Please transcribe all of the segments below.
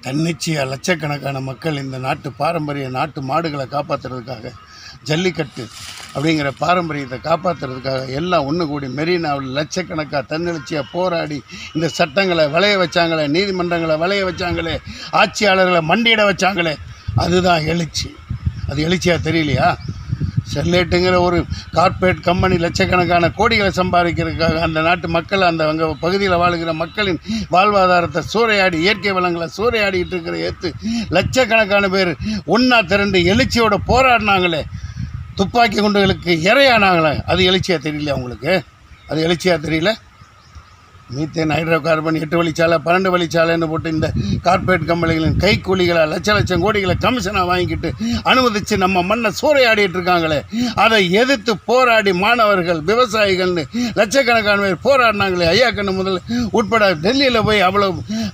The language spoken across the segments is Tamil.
தன்னிச்சையாக லட்சக்கணக்கான மக்கள் இந்த நாட்டு பாரம்பரிய நாட்டு மாடுகளை காப்பாற்றுறதுக்காக ஜல்லிக்கட்டு அப்படிங்கிற பாரம்பரியத்தை காப்பாற்றுறதுக்காக எல்லாம் ஒன்று கூடி மெரினாவில் லட்சக்கணக்காக தன்னெழுச்சியாக போராடி இந்த சட்டங்களை விளைய வச்சாங்களே நீதிமன்றங்களை விளைய வச்சாங்களே ஆட்சியாளர்களை மண்டியிட வச்சாங்களே அதுதான் எழுச்சி அது எழுச்சியாக தெரியலையா ஸ்டெர்லைட்டுங்கிற ஒரு கார்ப்பரேட் கம்பெனி லட்சக்கணக்கான கோடிகளை சம்பாதிக்கிறதுக்காக அந்த நாட்டு மக்கள் அந்த அங்கே பகுதியில் வாழுகிற மக்களின் வாழ்வாதாரத்தை சூறையாடி இயற்கை வளங்களை சூறையாடிட்டு இருக்கிற ஏற்று லட்சக்கணக்கான பேர் ஒன்றா திரண்டு எழுச்சியோட போராடினாங்களே துப்பாக்கி குண்டுகளுக்கு இரையானாங்களே அது எழுச்சியாக தெரியல உங்களுக்கு அது எழுச்சியாக தெரியல மீத்தேன் ஹைட்ரோ கார்பன் எட்டு வழிச்சாலை பன்னெண்டு வழிச்சாலைன்னு போட்டு இந்த கார்ப்பரேட் கம்பெனிகளின் கைக்கூலிகளை லட்ச லட்சம் கோடிகளை கமிஷனாக வாங்கிக்கிட்டு அனுமதித்து நம்ம மண்ணை சூறையாடிட்டு இருக்காங்களே அதை எதிர்த்து போராடி மாணவர்கள் விவசாயிகள்னு லட்சக்கணக்கான பேர் போராடினாங்களே ஐயா கண்ணு முதல் உட்பட டெல்லியில் போய் அவ்வளோ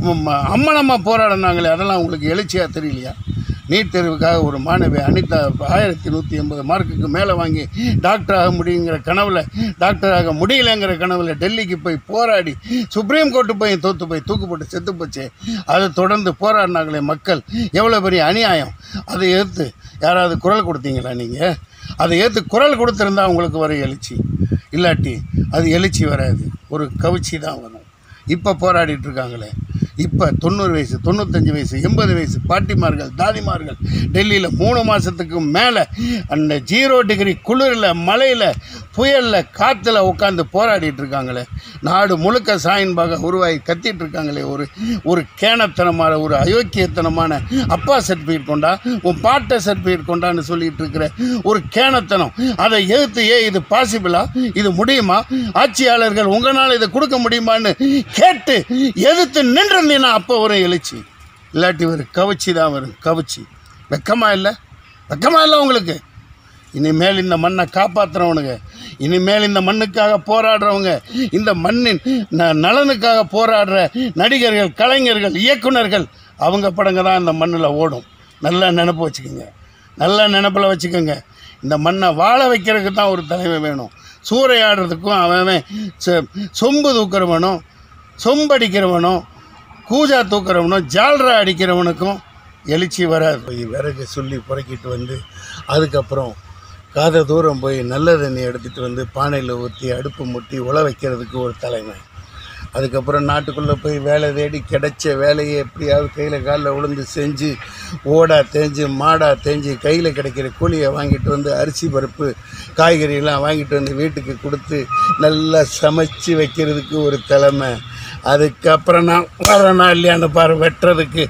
அம்மனமாக போராடினாங்களே அதெல்லாம் உங்களுக்கு எழுச்சியாக தெரியலையா நீட் தேர்வுக்காக ஒரு மாணவி அனிதா ஆயிரத்தி நூற்றி எண்பது மார்க்குக்கு மேலே வாங்கி டாக்டர் ஆக முடியுங்கிற கனவில் டாக்டர் ஆக முடியலைங்கிற கனவில் டெல்லிக்கு போய் போராடி சுப்ரீம் கோர்ட்டு போய் தோற்று போய் தூக்கு போட்டு செத்து போச்சு அதை தொடர்ந்து போராடினாங்களே மக்கள் எவ்வளோ பெரிய அநியாயம் அதை எதிர்த்து யாராவது குரல் கொடுத்தீங்களா நீங்கள் அதை ஏற்று குரல் கொடுத்துருந்தா உங்களுக்கு வரும் எழுச்சி இல்லாட்டி அது எழுச்சி வராது ஒரு கவிச்சி தான் வரும் இப்போ போராடிட்டு இருக்காங்களே இப்போ தொண்ணூறு வயசு தொண்ணூத்தஞ்சு வயசு எண்பது வயசு பாட்டிமார்கள் தாதிமார்கள் டெல்லியில் மூணு மாதத்துக்கு மேலே அந்த ஜீரோ டிகிரி குளிரில் மழையில் புயலில் காற்றுல உட்காந்து போராடிட்டு இருக்காங்களே நாடு முழுக்க சாயின்பாக உருவாகி கத்திட்டு இருக்காங்களே ஒரு ஒரு கேனத்தனமான ஒரு அயோக்கியத்தனமான அப்பா சர்டிஃபிகேட் கொண்டா உன் பாட்டை சர்டிஃபிகேட் கொண்டான்னு சொல்லிட்டு இருக்கிற ஒரு கேனத்தனம் அதை எதிர்த்து ஏ இது பாசிபிளா இது முடியுமா ஆட்சியாளர்கள் உங்களால் இதை கொடுக்க முடியுமான்னு கேட்டு எதிர்த்து நின்றிருந்தீங்கன்னா அப்போ வரும் எழுச்சி இல்லாட்டி ஒரு கவிச்சி தான் வரும் கவிச்சி வெக்கமா இல்லை வெக்கமா இல்லை உங்களுக்கு இனிமேல் இந்த மண்ணை காப்பாற்றுறவனுங்க இனிமேல் இந்த மண்ணுக்காக போராடுறவங்க இந்த மண்ணின் ந நலனுக்காக போராடுற நடிகர்கள் கலைஞர்கள் இயக்குனர்கள் அவங்க படங்க தான் இந்த மண்ணில் ஓடும் நல்லா நினப்பு வச்சுக்கோங்க நல்லா நினப்பில் வச்சுக்கோங்க இந்த மண்ணை வாழ வைக்கிறதுக்கு தான் ஒரு தலைமை வேணும் சூறையாடுறதுக்கும் அவன் அவன் சொ- சொம்பு தூக்குறவனும் சொம்படிக்கிறவனும் கூஜா தூக்குறவனும் ஜால்ரா அடிக்கிறவனுக்கும் எழுச்சி வராது போய் விறகு சொல்லி புறக்கிட்டு வந்து அதுக்கப்புறம் காத தூரம் போய் நல்ல தண்ணி எடுத்துகிட்டு வந்து பானையில் ஊற்றி அடுப்பு முட்டி உழ வைக்கிறதுக்கு ஒரு தலைமை அதுக்கப்புறம் நாட்டுக்குள்ளே போய் வேலை தேடி கிடைச்ச வேலையை எப்படியாவது கையில் காலில் விழுந்து செஞ்சு ஓடா தேஞ்சு மாடா தேஞ்சு கையில் கிடைக்கிற கூலியை வாங்கிட்டு வந்து அரிசி பருப்பு காய்கறியெல்லாம் வாங்கிட்டு வந்து வீட்டுக்கு கொடுத்து நல்லா சமைச்சு வைக்கிறதுக்கு ஒரு தலைமை அதுக்கப்புறம் நான் வரேனா இல்லையான்னு பாரு வெட்டுறதுக்கு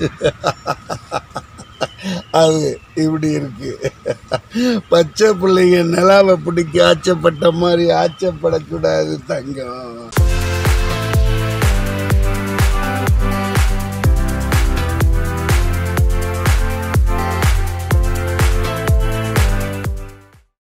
அது இப்படி இருக்கு பச்சை பிள்ளைங்க நிலாவை பிடிக்க ஆச்சப்பட்ட மாதிரி ஆச்சப்படக்கூடாது தங்கம்